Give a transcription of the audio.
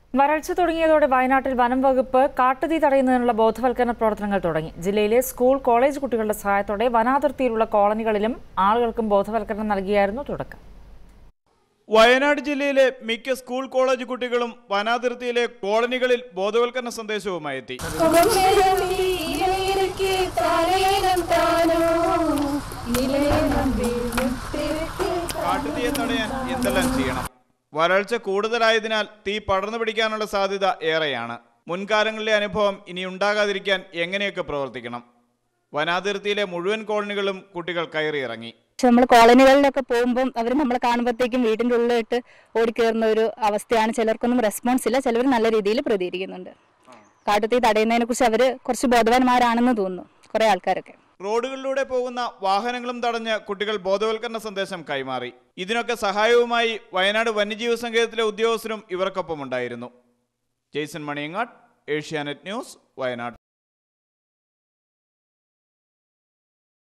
വരൾച്ച തുടങ്ങിയതോടെ വയനാട്ടിൽ വനം വകുപ്പ് കാട്ടുതീ തടയുന്നതിനുള്ള ബോധവൽക്കരണ പ്രവർത്തനങ്ങൾ തുടങ്ങി ജില്ലയിലെ സ്കൂൾ കോളേജ് കുട്ടികളുടെ സഹായത്തോടെ വനാതിർത്തിയിലുള്ള കോളനികളിലും ആളുകൾക്കും ബോധവൽക്കരണം നൽകിയായിരുന്നു തുടക്കം വയനാട് ജില്ലയിലെ മിക്ക സ്കൂൾ കോളേജ് കുട്ടികളും വനാതിർത്തിയിലെ കോളനികളിൽ ബോധവൽക്കരണ സന്ദേശവുമായി എത്തി കൊമ്പേരമിരക്കി തലയിലും താനോ നിലയം വീഴ്ത്തിരക്കി കാട്ടുതീയെ തടയാൻ എന്തെല്ലാം ചെയ്യണം വരൾച്ച കൂടുതലായതിനാൽ തീ പടർന്നു പിടിക്കാനുള്ള സാധ്യത ഏറെയാണ് മുൻകാലങ്ങളിലെ അനുഭവം ഇനി ഉണ്ടാകാതിരിക്കാൻ എങ്ങനെയൊക്കെ പ്രവർത്തിക്കണം വനാതിർത്തിയിലെ മുഴുവൻ കോളനികളും കുട്ടികൾ കയറിയിറങ്ങി പക്ഷെ നമ്മൾ കോളനികളിലൊക്കെ പോകുമ്പം അവർ നമ്മളെ കാണുമ്പോഴത്തേക്കും വീടിൻ്റെ ഉള്ളിലിട്ട് ഓടിക്കയറുന്ന ഒരു അവസ്ഥയാണ് ചിലർക്കൊന്നും റെസ്പോൺസ് ഇല്ല ചിലർ നല്ല രീതിയിൽ പ്രതികരിക്കുന്നുണ്ട് കാട്ടുതീ തടയുന്നതിനെ കുറിച്ച് അവർ കുറച്ച് ബോധവാന്മാരാണെന്ന് തോന്നുന്നു കുറേ ആൾക്കാരൊക്കെ റോഡുകളിലൂടെ പോകുന്ന വാഹനങ്ങളും തടഞ്ഞ് കുട്ടികൾ ബോധവൽക്കരണ സന്ദേശം കൈമാറി ഇതിനൊക്കെ സഹായവുമായി വയനാട് വന്യജീവി സങ്കേതത്തിലെ ഉദ്യോഗസ്ഥരും ഇവർക്കൊപ്പം ഉണ്ടായിരുന്നു ജെയ്സൺ മണിയങ്ങാട് ഏഷ്യാനെറ്റ് ന്യൂസ് വയനാട്